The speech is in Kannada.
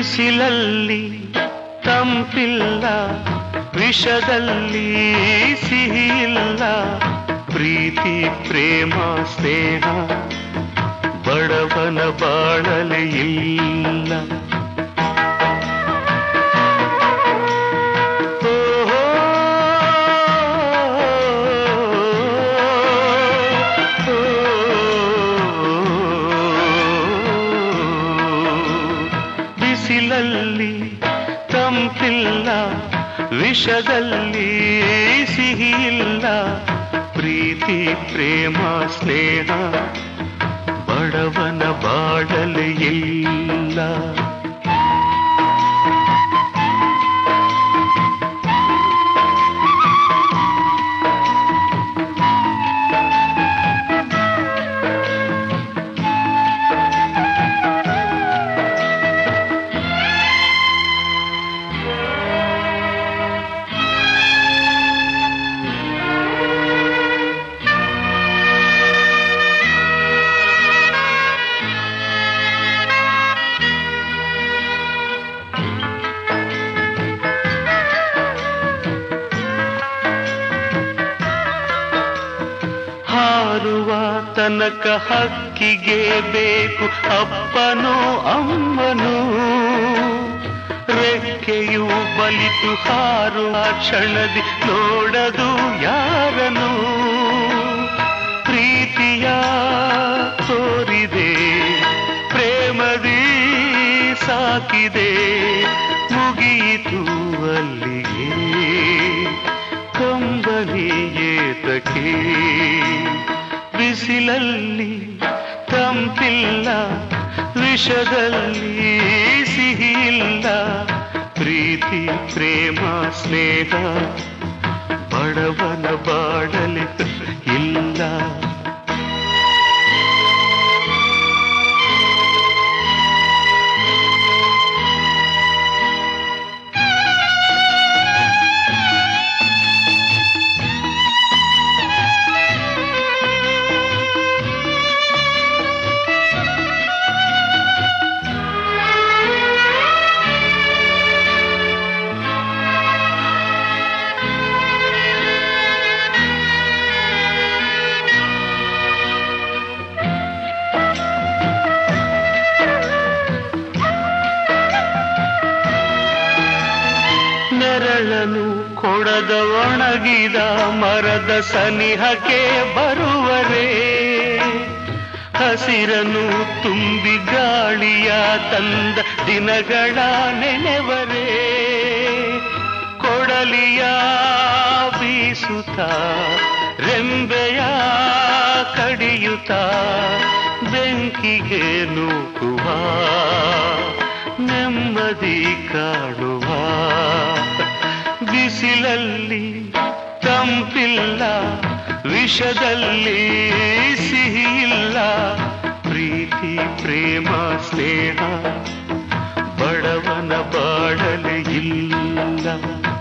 ಬಿಸಿಲಲ್ಲಿ ತಂಪಿಲ್ಲ ವಿಷದಲ್ಲಿ ಸಿಹಿಯಿಲ್ಲ ಪ್ರೀತಿ ಪ್ರೇಮ ಸ್ನೇಹ ಬಡವನ ಬಾಳಲಿ ಇಲ್ಲ ಓಹೋ, ಬಿಸಿಲಲ್ಲಿ ತಂಪಿಲ್ಲ ವಿಷದಲ್ಲಿ ಸಿಹಿಯಿಲ್ಲ ಪ್ರೀತಿ ಪ್ರೇಮ ಸ್ನೇಹ ಬಡವನ ಬಾಡಲು ಇಲ್ಲ ಹಾರುವ ತನಕ ಹಕ್ಕಿಗೆ ಬೇಕು ಅಪ್ಪನೋ ಅಮ್ಮನೋ ರೆಕ್ಕೆಯು ಬಲಿತು ಹಾರುವ ಕ್ಷಣದಿ ನೋಡದು ಯಾರನು ಪ್ರೀತಿಯ ತೋರಿದೆ ಪ್ರೇಮದಿ ಸಾಕಿದೆ ಮುಗಿಯಿತು ಅಲ್ಲಿಗೆ ಕಂಬನಿ ಏತಕ್ಕೆ ಬಿಸಿಲಲ್ಲಿ ತಂಪಿಲ್ಲ ವಿಷದಲ್ಲಿ ಸಿಹಿಯಿಲ್ಲ ಪ್ರೀತಿ ಪ್ರೇಮ ಸ್ನೇಹ ಬಡವನ ಬಾಡಲಿ ಇಲ್ಲ ನೆರಳನು ಕೊಡದ ಒಣಗಿದ ಮರದ ಸನಿಹಕ್ಕೆ ಬರುವರೇ ಹಸಿರನು ತುಂಬಿ ಗಾಳಿಯ ತಂದ ದಿನಗಳ ನೆನೆವರೇ ಕೊಡಲಿಯ ಬೀಸುತ್ತ ರೆಂಬೆಯ ಕಡಿಯುತ್ತ ಬೆಂಕಿಗೆ ನೂಕುವ ನೆಮ್ಮದಿ ಕಾಣುವ ಬಿಸಿಲಲ್ಲಿ ತಂಪಿಲ್ಲ ವಿಷದಲ್ಲಿ ಸಿಹಿಯಿಲ್ಲ ಪ್ರೀತಿ ಪ್ರೇಮ ಸ್ನೇಹ ಬಡವನ ಬಾಡಲು ಇಲ್ಲ